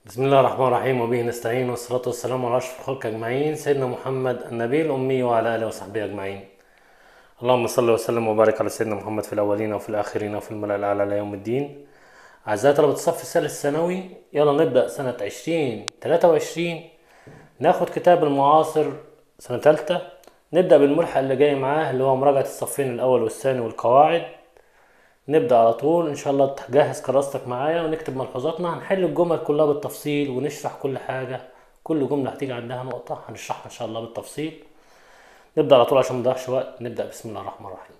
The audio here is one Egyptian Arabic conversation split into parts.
بسم الله الرحمن الرحيم وبه نستعين والصلاة والسلام على أشرف الخلق أجمعين سيدنا محمد النبي الأمي وعلى آله وصحبه أجمعين اللهم صل وسلم وبارك على سيدنا محمد في الأولين وفي الآخرين وفي الملأ الأعلى إلى يوم الدين أعزائي طلبة الصف الثالث الثانوي يلا نبدأ سنة عشرين تلاتة وعشرين ناخد كتاب المعاصر سنة تالتة نبدأ بالملحق اللي جاي معاه اللي هو مراجعة الصفين الأول والثاني والقواعد نبدأ على طول إن شاء الله تجهز كراستك معايا ونكتب ملحوظاتنا هنحل الجمل كلها بالتفصيل ونشرح كل حاجة كل جملة هتيجي عندها نقطة هنشرحها إن شاء الله بالتفصيل نبدأ على طول عشان منضيعش وقت نبدأ بسم الله الرحمن الرحيم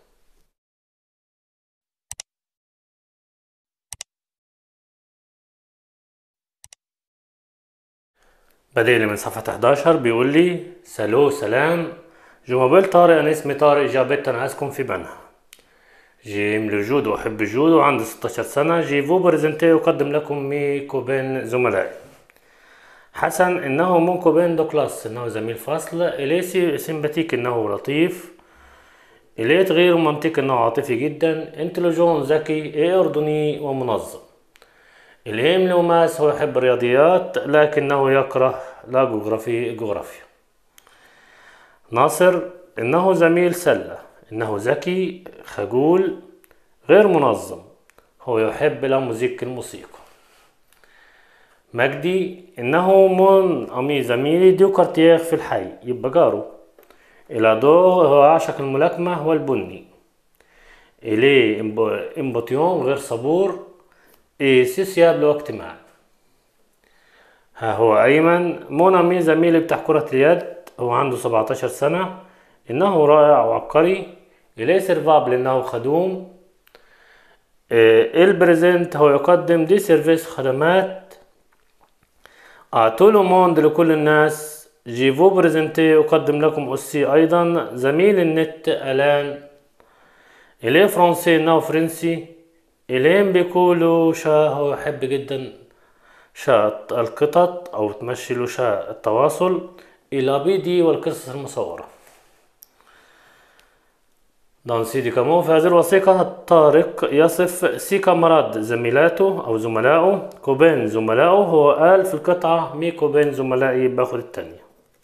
بدأ لي من صفحة 11 بيقول لي سلو سلام جو مابيل طارق أنا اسمي طارق جابت أنا عايزكم في بنها جيم لجود وأحب جود وعندي 16 سنة جيفو بريزنتي أقدم لكم مي كوبين زملائي حسن إنه مون كوبين دو كلاس إنه زميل فصل إليسي سيمباتيك إنه لطيف إليت غير رومانتيك إنه عاطفي جدا انتليجون ذكي إيه أردني ومنظم الهيم لوماس هو يحب الرياضيات لكنه يكره لا جغرافي جغرافيا ناصر إنه زميل سلة إنه ذكي خجول غير منظم هو يحب لا موزيك الموسيقى مجدي إنه من أمي زميلي ديو كارتيير في الحي يبقى جاره إلى دو هو عاشق الملاكمة والبني إليه إمبوتيون غير صبور إيه سيسياب له اجتماع ها هو أيمن مون أمي زميلي بتاع كرة اليد هو عنده 17 سنة إنه رائع وعبقري إليه سيرفابل إنه خدوم إيه البريزنت هو يقدم دي سيرفيس خدمات أعطولو موند لكل الناس جيفو بريزنتي أقدم لكم أسي أيضا زميل النت ألان إليه فرنسي إنه فرنسي إلين بيقولوا شا هو يحب جدا شا القطط أو تمشي له شا التواصل إلى بيدي والقصص المصورة دون سيدي كامو في هذه الوثيقة طارق يصف سي كامراد زميلاته أو زملائه كوبين زملائه هو قال في القطعة مي كوبين زملائي باخد التانية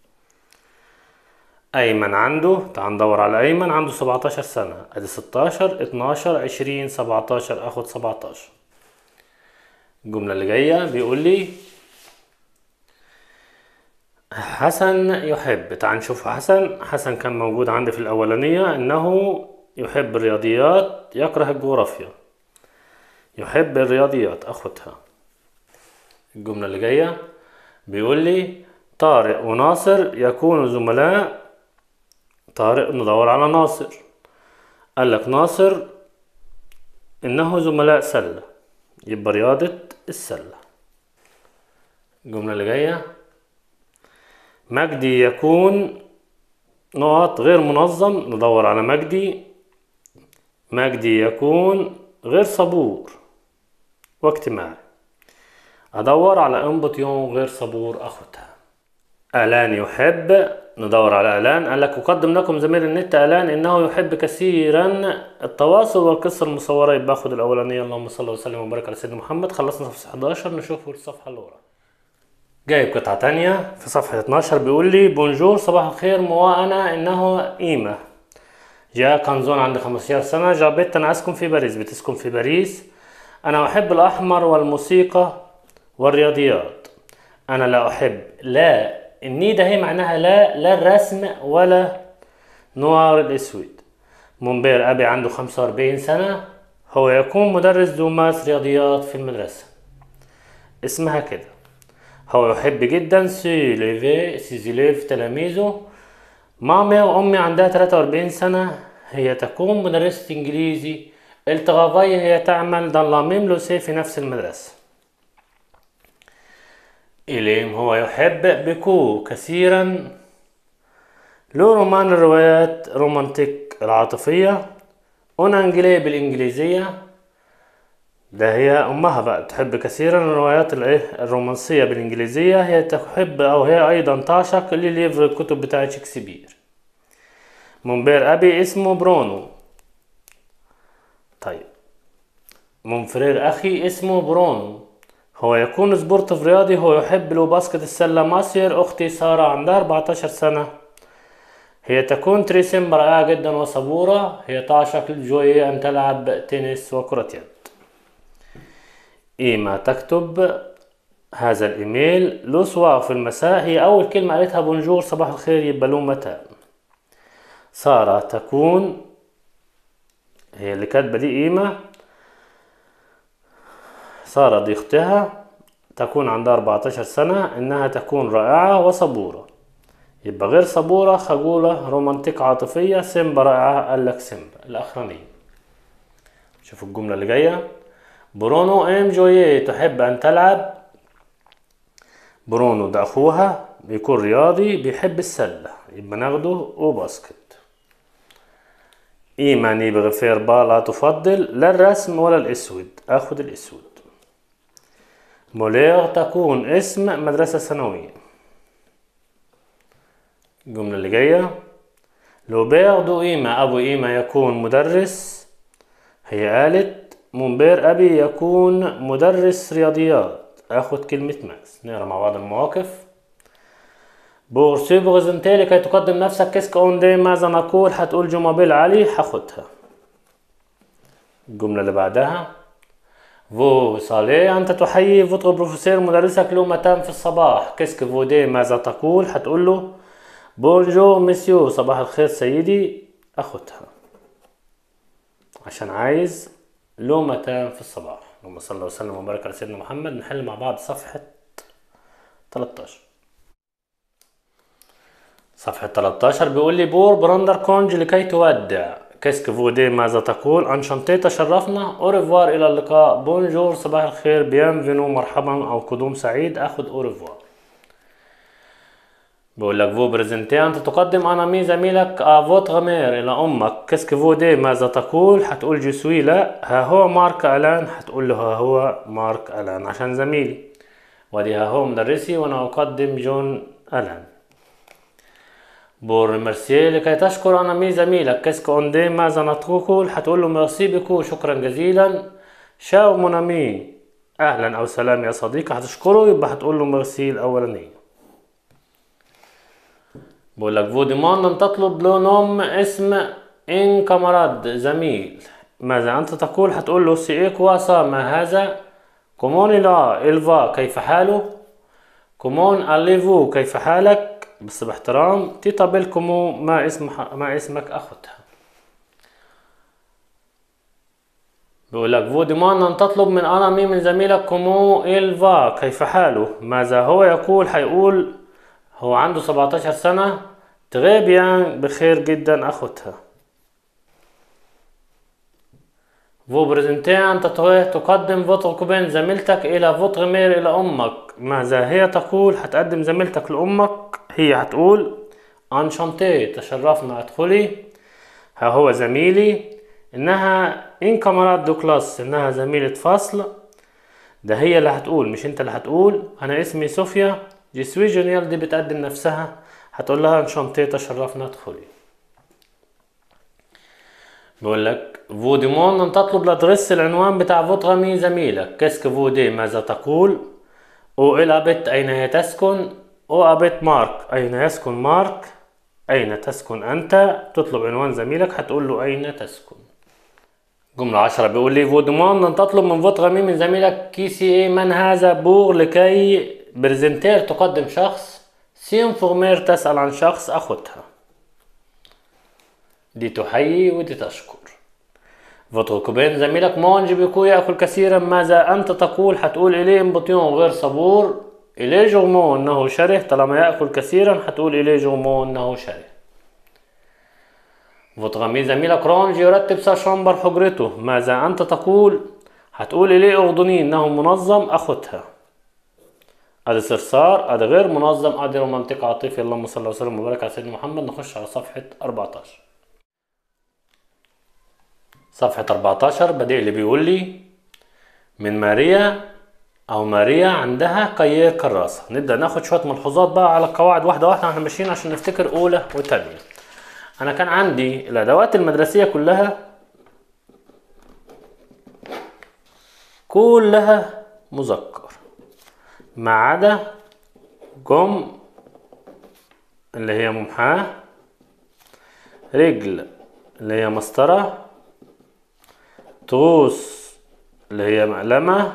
أيمن عنده تعال ندور على أيمن عنده سبعتاشر سنة أدي ستاشر اتناشر عشرين سبعتاشر أخد سبعتاشر الجملة اللي جاية بيقول لي حسن يحب تعال نشوف حسن حسن كان موجود عندي في الأولانية إنه يحب الرياضيات يكره الجغرافيا يحب الرياضيات أخدها الجملة اللي جاية بيقول لي طارق وناصر يكونوا زملاء طارق ندور على ناصر قال لك ناصر إنه زملاء سلة يبقى رياضة السلة الجملة اللي جاية مجدي يكون نقط غير منظم ندور على مجدي مجدي يكون غير صبور واجتماعي أدور على إنبوتيون غير صبور أخدها ألان يحب ندور على ألان قال لك أقدم لكم زميل النت ألان إنه يحب كثيرا التواصل والقصة المصورة يبقى أخد الأولانية اللهم صل وسلم وبارك على سيدنا محمد خلصنا صفحة 11 نشوف الصفحة اللي ورا جايب قطعة تانية في صفحة 12 بيقول لي بونجور صباح الخير موا أنا إنه إيمة جاء كنزون عندي 15 سنة جابت أنا أسكن في باريس بتسكن في باريس أنا أحب الأحمر والموسيقى والرياضيات أنا لا أحب لا الني ده هي معناها لا لا الرسم ولا نوار الأسود منبير أبي عنده 45 سنة هو يكون مدرس دوماس رياضيات في المدرسة اسمها كده هو يحب جدا سي ليفي سيزيليف تلاميذه مامي وأمي عندها 43 سنة هي تكون مدرسة إنجليزي التغافاي هي تعمل dans la même lycée في نفس المدرسة إليم هو يحب بكو كثيرا له رومان الروايات رومانتيك العاطفية أنا إنجلي بالإنجليزية ده هي أمها بقى تحب كثيرا الروايات الإيه الرومانسية بالإنجليزية هي تحب أو هي أيضا تعشق لليفر الكتب بتاعت شكسبير منبير أبي اسمه برونو طيب منفرير أخي اسمه برونو هو يكون سبورتيف رياضي هو يحب لو باسكت السلة ماسير أختي سارة عندها 14 سنة هي تكون تريسم رائعة جدا وصبورة هي تعشق الجوية أن تلعب تنس وكرة يد إيما تكتب هذا الإيميل لو سوا في المساء هي أول كلمة قالتها بونجور صباح الخير يبقى له متى سارة تكون هي اللي كاتبة دي إيما سارة دي أختها تكون عندها 14 سنة إنها تكون رائعة وصبورة يبقى غير صبورة خجولة رومانتيك عاطفية سيمبا رائعة قال لك سيمبا الأخرانية شوفوا الجملة اللي جاية برونو ام جويه تحب أن تلعب برونو ده أخوها بيكون رياضي بيحب السلة يبقى ناخده وباسكت إيماني بغفير با لا تفضل لا الرسم ولا الأسود أخد الأسود مولير تكون اسم مدرسة ثانوية الجملة اللي جاية لو بير دو إيما أبو إيما يكون مدرس هي قالت منبير أبي يكون مدرس رياضيات أخد كلمة ماس نقرا مع بعض المواقف بور سي بريزنتي لكي تقدم نفسك كيسك اون دي ماذا نقول هتقول جمابيل علي هاخدها الجملة اللي بعدها فو صالي أنت تحيي فوتر بروفيسور مدرسك له متى في الصباح كيسك فو دي ماذا تقول هتقول له بونجور مسيو صباح الخير سيدي أخدها عشان عايز له متى في الصباح اللهم صل وسلم وبارك على سيدنا محمد نحل مع بعض صفحة 13 صفحة 13 بيقول لي بور براندر كونج لكي تودع كيسك فودي ماذا تقول انشانتي تشرفنا اوريفوار الى اللقاء بونجور صباح الخير بيانفينو مرحبا او قدوم سعيد اخد اوريفوار بقول لك فو بريزنتي انت تقدم انا مي زميلك افوت غمير الى امك كيسك فودي ماذا تقول هتقول جسوي لا ها هو مارك الان هتقول له ها هو مارك الان عشان زميلي ودي ها هو مدرسي وانا اقدم جون الان بور ميرسي لكي تشكر انا مي زميلك كيسك اوندي ماذا نتقول هتقول له ميرسي بكو شكرا جزيلا شاو مونامي اهلا او سلام يا صديقي هتشكره يبقى هتقول له ميرسي الاولانيه بقول لك فو ديماند ان تطلب له نوم اسم ان كاماراد زميل ماذا انت تقول هتقول له سي ايه كواسا ما هذا كومون لا الفا كيف حاله كومون اليفو كيف حالك بس باحترام تيتا بالكمو ما اسم ما اسمك اخدها بيقول لك فو ديمان ان تطلب من انا مي من زميلك كومو الفا كيف حاله ماذا هو يقول هيقول هو عنده 17 سنة تغيب يعني بخير جدا اخدها فو بريزنتي انت تقدم فوتر كوبين زميلتك الى فوتر مير الى امك ماذا هي تقول هتقدم زميلتك لامك هي هتقول انشانتي تشرفنا ادخلي ها هو زميلي انها ان كاميرات دو كلاس انها زميلة فصل ده هي اللي هتقول مش انت اللي هتقول انا اسمي صوفيا جسوي جونيال دي بتقدم نفسها هتقول لها انشانتي تشرفنا ادخلي بقول لك فو ديمون ان تطلب لادريس العنوان بتاع فوتغامي زميلك كيسك فو دي ماذا تقول او الابت اين هي تسكن او ابت مارك اين يسكن مارك اين تسكن انت تطلب عنوان زميلك هتقول له اين تسكن جملة عشرة بيقول لي فو ديمون ان تطلب من فوتغامي من زميلك كي سي اي من هذا بور لكي برزنتير تقدم شخص سين فورمير تسأل عن شخص اخدها دي تحيي ودي تشكر فوتر كوبين زميلك مونج بيكو يأكل كثيرا ماذا أنت تقول هتقول إليه امبطيون غير صبور إليه جرمو أنه شره طالما يأكل كثيرا هتقول إليه جرمو أنه شره فوتغامي زميلك رونج يرتب سا شامبر حجرته ماذا أنت تقول هتقول إليه أغضني أنه منظم أخدها ادي صرصار ادي غير منظم ادي رومانتيك عاطفي اللهم صل وسلم وبارك على سيدنا محمد نخش على صفحة 14 صفحة 14 بديع اللي بيقول لي من ماريا أو ماريا عندها قيير كراسة نبدأ ناخد شوية ملحوظات بقى على القواعد واحدة واحدة احنا ماشيين عشان نفتكر أولى وتانية أنا كان عندي الأدوات المدرسية كلها كلها مذكر ما عدا جم اللي هي ممحاة رجل اللي هي مسطرة تروس اللي هي مقلمة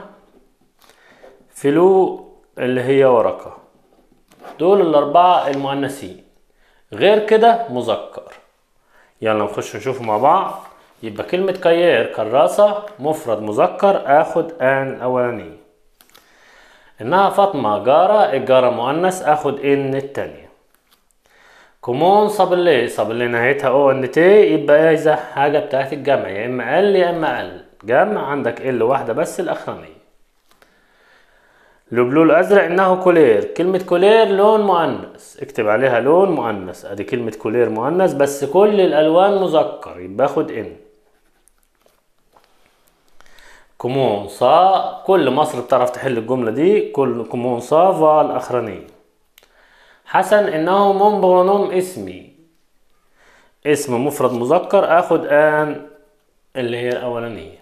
فلو اللي هي ورقة دول الأربعة المؤنثين غير كده مذكر يلا نخش نشوف مع بعض يبقى كلمة كيير كراسة مفرد مذكر اخد ان الاولانية انها فاطمة جارة الجارة مؤنث اخد ان التانية كومون صابلي صابلي نهايتها او ان تي يبقى اذا حاجة بتاعت الجمع يا اما ال يا اما ال جمع عندك ال واحدة بس الاخرانية البلو الازرق انه كولير كلمة كولير لون مؤنث اكتب عليها لون مؤنث ادي كلمة كولير مؤنث بس كل الالوان مذكر يبقى اخد ان كومون صا كل مصر بتعرف تحل الجملة دي كل كومون صا فا الاخرانية حسن انه من برونوم اسمي اسم مفرد مذكر اخد ان اللي هي الاولانية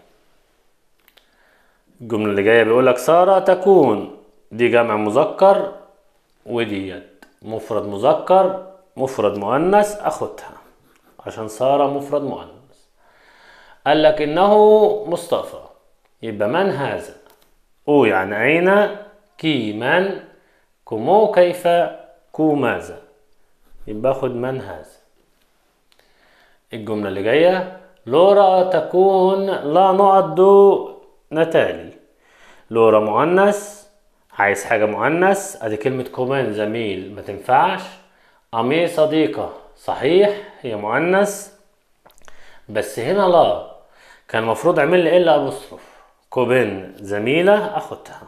الجملة اللي جاية بيقولك سارة تكون دي جمع مذكر وديت مفرد مذكر مفرد مؤنث اخدها عشان سارة مفرد مؤنث قال لك انه مصطفى يبقى من هذا او يعني اين كي من كمو كيف كو ماذا يبقى اخد من هذا الجملة اللي جاية لورا تكون لا نعد نتالي لورا مؤنث عايز حاجة مؤنث ادي كلمة كومان زميل ما تنفعش امي صديقة صحيح هي مؤنث بس هنا لا كان المفروض اعمل لي الا ابوستروف كوبين زميلة اخدها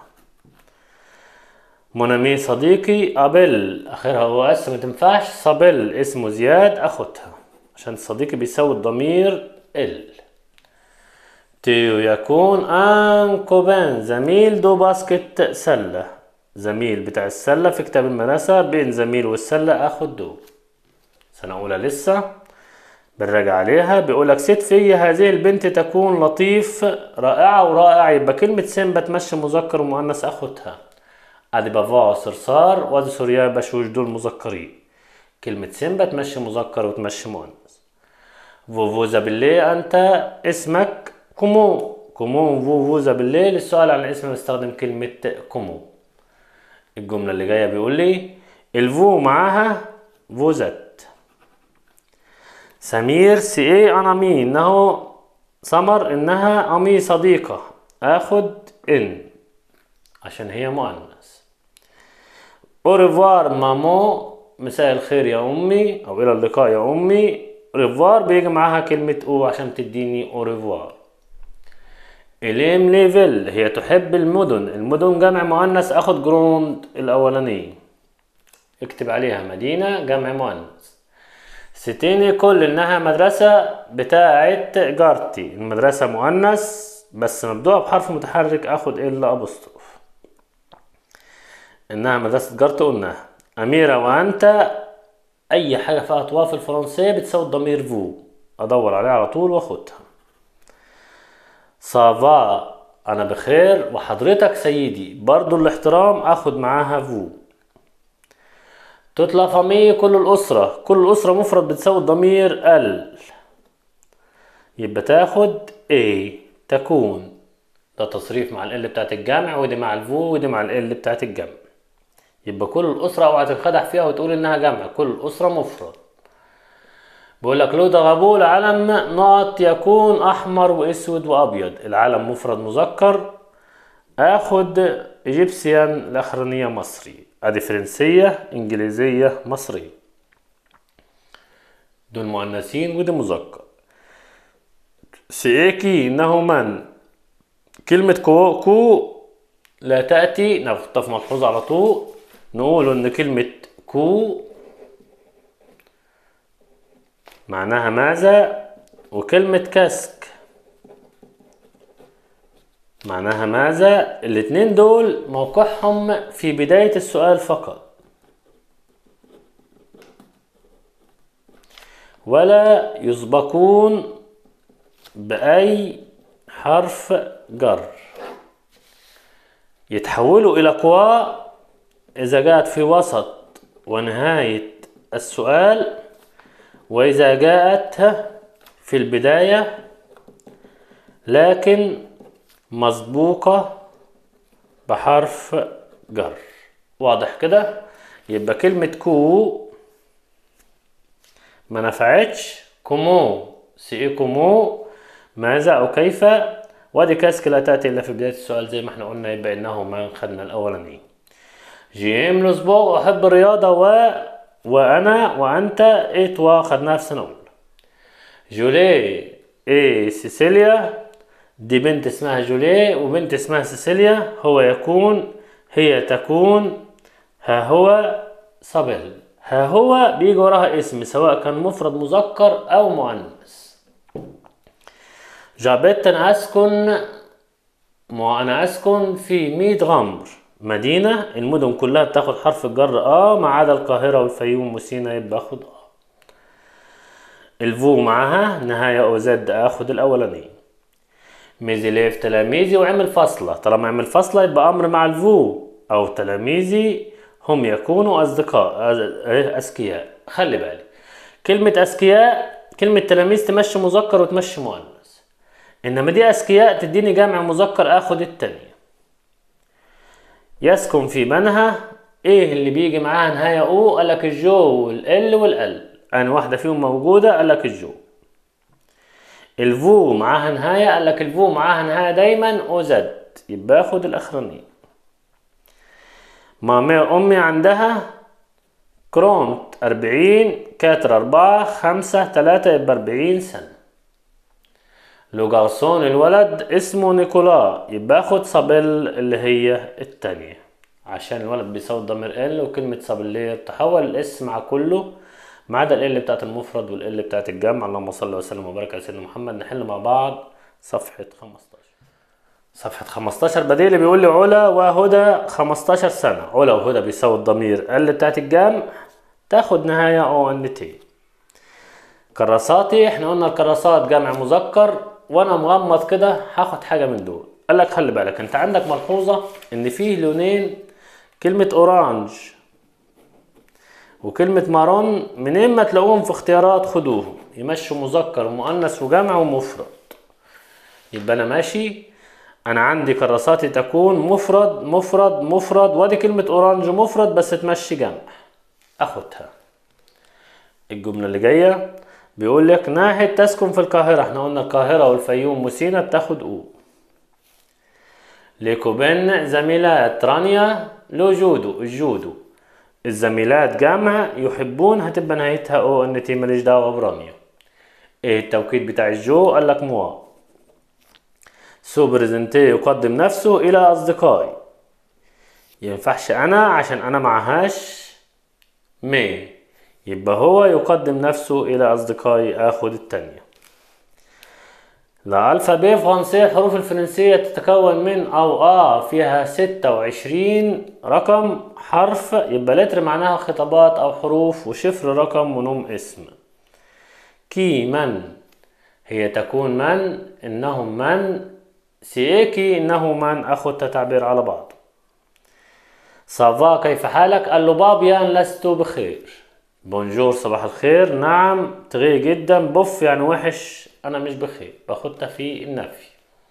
منامي صديقي ابل اخرها هو اس ما تنفعش صابل اسمه زياد اخدها عشان صديقي بيساوي الضمير ال تيو يكون ان كوبان زميل دو باسكت سلة زميل بتاع السلة في كتاب المدرسة بين زميل والسلة اخد دو سنة اولى لسه بنراجع عليها بيقولك ست في هذه البنت تكون لطيف رائعة ورائع يبقى كلمة سين بتمشي مذكر ومؤنث اخدها ادي بافا صرصار وادي سوريا بشوش دول مذكرين كلمة سين بتمشي مذكر وتمشي مؤنث فوفوزا بالليل انت اسمك كومو كومو فوفوزا بالليل السؤال عن الاسم بستخدم كلمة كومو الجملة اللي جاية بيقول لي الفو معاها فوزت سمير سي ايه انا مين انه سمر انها امي صديقة اخد ان عشان هي مؤنث اوريفوار مامو مساء الخير يا امي او الى اللقاء يا امي ريفوار بيجي معاها كلمة او عشان تديني اوريفوار اليم ليفل هي تحب المدن المدن جمع مؤنث اخد جروند الاولانية اكتب عليها مدينة جمع مؤنث ستيني كل انها مدرسة بتاعت جارتي المدرسة مؤنث بس مبدوءة بحرف متحرك اخد الا ابوستروف انها مدرسة جارتي قلناها اميرة وانت اي حاجة فيها اطواف في الفرنسية بتساوي الضمير فو ادور عليها على طول واخدها سافا انا بخير وحضرتك سيدي برضو الاحترام اخد معاها فو تطلع فامي كل الأسرة كل الأسرة مفرد بتساوي الضمير ال يبقى تاخد A تكون ده تصريف مع ال بتاعت الجمع ودي مع الفو ودي مع ال بتاعت الجمع يبقى كل الأسرة اوعى تنخدع فيها وتقول إنها جمع كل الأسرة مفرد بيقول لك لو ده غابول علم نقط يكون أحمر وأسود وأبيض العلم مفرد مذكر آخد إيجيبسيان الأخرانية مصري أدي فرنسية إنجليزية مصرية دول مؤنثين ودي مذكر سيكي إنه من كلمة كو كو لا تأتي نخطف ملحوظة على طول نقول إن كلمة كو معناها ماذا وكلمة كاسك معناها ماذا الاتنين دول موقعهم في بداية السؤال فقط ولا يسبقون بأي حرف جر يتحولوا إلى قوى إذا جاءت في وسط ونهاية السؤال وإذا جاءت في البداية لكن مسبوقة بحرف جر واضح كده يبقى كلمة كو ما نفعتش كومو سي كومو ماذا أو كيف وادي كاسك لا تأتي إلا في بداية السؤال زي ما احنا قلنا يبقى إنه ما خدنا الأولاني جيم لوسبوغ أحب الرياضة و وأنا وأنت إيه توا خدناها في سنة أولى جولي إيه سيسيليا دي بنت اسمها جولي وبنت اسمها سيسيليا هو يكون هي تكون ها هو صبل ها هو بيجي وراها اسم سواء كان مفرد مذكر أو مؤنث جابت أنا أسكن ما أنا أسكن في ميت غمر مدينة المدن كلها بتاخد حرف الجر اه ما عدا القاهرة والفيوم وسينا يبقى اخد اه الفو معاها نهاية او زد اخد الاولاني ميزيليف تلاميذي وعمل فاصلة طالما عمل فاصلة يبقى امر مع الفو او تلاميذي هم يكونوا اصدقاء اذكياء خلي بالك كلمة اذكياء كلمة تلاميذ تمشي مذكر وتمشي مؤنث انما دي اذكياء تديني جمع مذكر اخد التانية يسكن في منها ايه اللي بيجي معاها نهاية او قال لك الجو والال والال انا واحدة فيهم موجودة قال لك الجو الفو معاها نهاية قال لك الفو معاها نهاية دايما او زد يبقى اخد الاخرانية مامي امي عندها كرونت اربعين كاتر اربعة خمسة تلاتة يبقى اربعين سنة لو جارسون الولد اسمه نيكولا يبقى اخد صابيل اللي هي التانية عشان الولد بيساوي ضمير ال وكلمة صابيلير تحول الاسم مع كله ما عدا ال بتاعت المفرد وال بتاعت الجمع اللهم صل وسلم وبارك على سيدنا محمد نحل مع بعض صفحة 15 صفحة 15 بديل بيقول لي علا وهدى 15 سنة علا وهدى بيساوي الضمير ال بتاعت الجمع تاخد نهاية او ان تي كراساتي احنا قلنا الكراسات جمع مذكر وانا مغمض كده هاخد حاجه من دول قال لك خلي بالك انت عندك ملحوظه ان فيه لونين كلمه اورانج وكلمة مارون منين ما تلاقوهم في اختيارات خدوهم يمشوا مذكر ومؤنث وجمع ومفرد يبقى انا ماشي انا عندي كراساتي تكون مفرد مفرد مفرد وادي كلمة اورانج مفرد بس تمشي جمع اخدها الجملة اللي جاية بيقول لك ناهد تسكن في القاهرة احنا قلنا القاهرة والفيوم وسينا بتاخد او ليكوبين زميلات رانيا لو جودو الجودو الزميلات جمع يحبون هتبقى نهايتها او ان تي ماليش دعوة برانيا ايه التوكيد بتاع الجو قال لك موا سو بريزنتي يقدم نفسه الى اصدقائي ينفعش انا عشان انا معهاش مي يبقى هو يقدم نفسه إلى أصدقائي آخد التانية الألفابي فرنسية الحروف الفرنسية تتكون من أو آ فيها ستة وعشرين رقم حرف يبقى لتر معناها خطابات أو حروف وشفر رقم ونوم اسم كي من هي تكون من إنهم من سيكي إنه من أخذ تعبير على بعض صافا كيف حالك قال له بابيان لست بخير بونجور صباح الخير نعم تغي جدا بوف يعني وحش انا مش بخير باخدها في النفي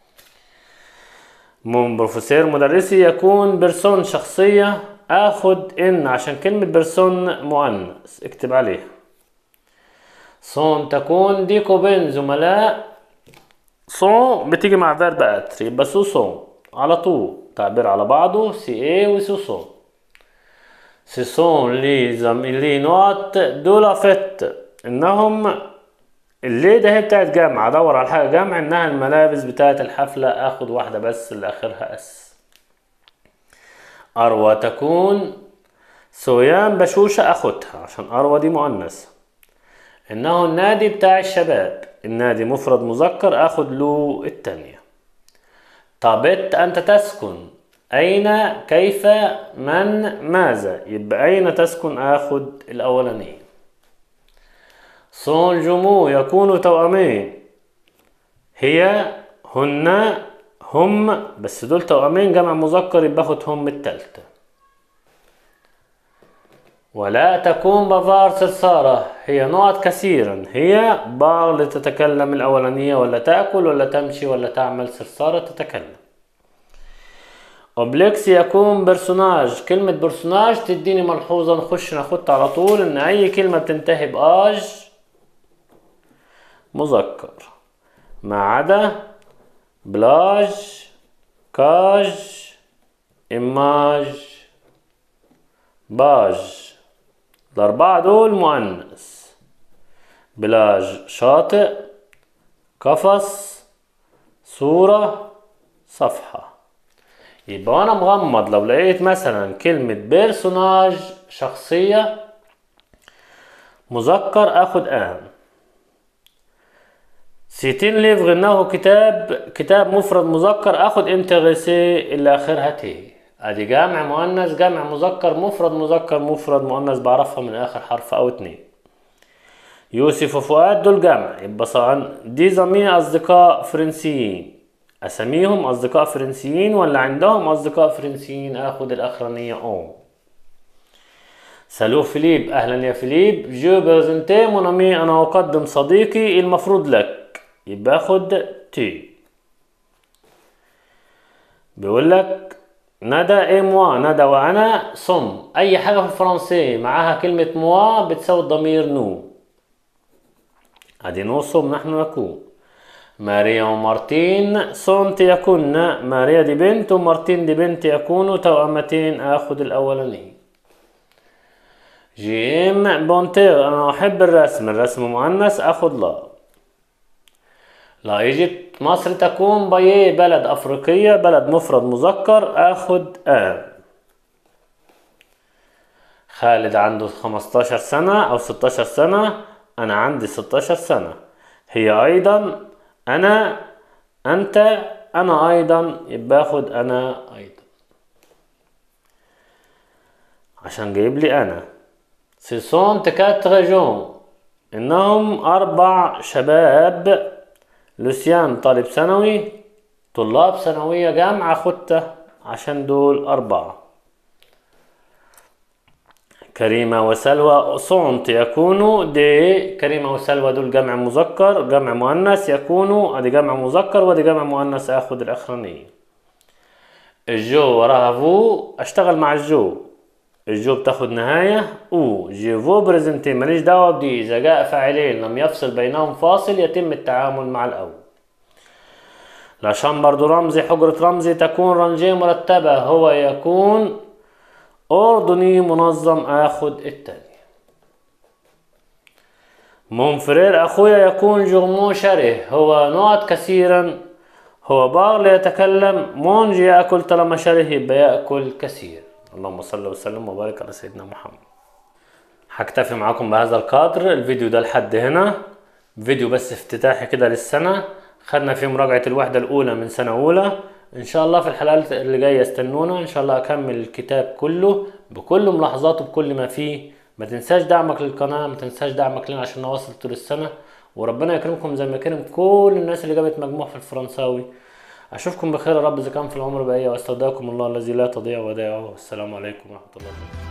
من بروفيسور مدرسي يكون بيرسون شخصية اخد ان عشان كلمة بيرسون مؤنث اكتب عليها صون تكون ديكو بين زملاء صون بتيجي مع فيرب اتر يبقى سو صون على طول تعبير على بعضه سي اي وسو صون ce sont les amis les نقط de la fête انهم اللي ده هي بتاعت جامعة ادور على حاجة جامعة انها الملابس بتاعت الحفلة اخد واحدة بس اللي اخرها اس اروى تكون سويان بشوشة اخدها عشان اروى دي مؤنث انه النادي بتاع الشباب النادي مفرد مذكر اخد له التانية طابت انت تسكن أين كيف من ماذا يبقى أين تسكن آخد الأولانية صون جمو يكون توأمين هي هن هم بس دول توأمين جمع مذكر يبقى اخد هم التالتة ولا تكون بفار سرسارة هي نقط كثيرا هي بعض لتتكلم الأولانية ولا تأكل ولا تمشي ولا تعمل سرسارة تتكلم اوبليكس يكون برسوناج كلمة برسوناج تديني ملحوظة نخش ناخدها على طول ان اي كلمة بتنتهي باج مذكر ما عدا بلاج كاج إماج باج الأربعة دول مؤنث بلاج شاطئ قفص صورة صفحة يبقى وأنا مغمض لو لقيت مثلا كلمة بيرسوناج شخصية مذكر آخد آن سيتين ليفغ انه كتاب كتاب مفرد مذكر اخد انتغسي اللي اخرها تي ادي جامع مؤنث جامع مذكر مفرد مذكر مفرد مؤنث بعرفها من اخر حرف او اتنين يوسف وفؤاد دول جمع يبقى طبعا دي ضمير اصدقاء فرنسيين اساميهم اصدقاء فرنسيين ولا عندهم اصدقاء فرنسيين اخد الاخرانية اون سالو فيليب اهلا يا فيليب جو برزنتي مون امي انا اقدم صديقي المفروض لك يبقى اخد تي بيقول لك ندى ايه موا ندى وانا صم اي حاجه في الفرنسي معاها كلمه موا بتساوي الضمير نو ادي نو صم نحن نكون ماريا ومارتين صنت يكن ماريا دي بنت ومارتين دي بنت يكونوا توأمتين اخد الاولاني جيم بونتير انا احب الرسم الرسم مؤنث اخد لا لا ايجيبت مصر تكون بايه بلد افريقية بلد مفرد مذكر اخد ان خالد عنده 15 سنة او 16 سنة انا عندي 16 سنة هي ايضا انا انت انا ايضا يبقى اخد انا ايضا عشان جايب لي انا سيسون تكات جون انهم اربع شباب لوسيان طالب ثانوي طلاب ثانوية جامعة خدته عشان دول أربعة كريمة وسلوى صونت يكونوا دي كريمة وسلوى دول جمع مذكر جمع مؤنث يكونوا ادي جمع مذكر وادي جمع مؤنث اخد الاخرانية الجو وراها فو اشتغل مع الجو الجو بتاخد نهاية او جيفو بريزنتي ماليش دعوة بدي اذا جاء فاعلين لم يفصل بينهم فاصل يتم التعامل مع الاول لا شامبر دو رمزي حجرة رمزي تكون رنجيه مرتبة هو يكون أردني منظم آخد التاني منفرير أخويا يكون جرمو شره هو نقط كثيرا هو باغ يتكلم مونجي يأكل طالما شره يبقى يأكل كثير اللهم صل وسلم وبارك على سيدنا محمد هكتفي معاكم بهذا القدر الفيديو ده لحد هنا فيديو بس افتتاحي كده للسنة خدنا فيه مراجعة الوحدة الأولى من سنة أولى إن شاء الله في الحلقات اللي جاية استنونا إن شاء الله أكمل الكتاب كله بكل ملاحظاته بكل ما فيه ما تنساش دعمك للقناة ما تنساش دعمك لنا عشان نواصل طول السنة وربنا يكرمكم زي ما كرم كل الناس اللي جابت مجموع في الفرنساوي أشوفكم بخير يا رب إذا كان في العمر بقية وأستودعكم الله الذي لا تضيع ودائعه والسلام عليكم ورحمة الله وبركاته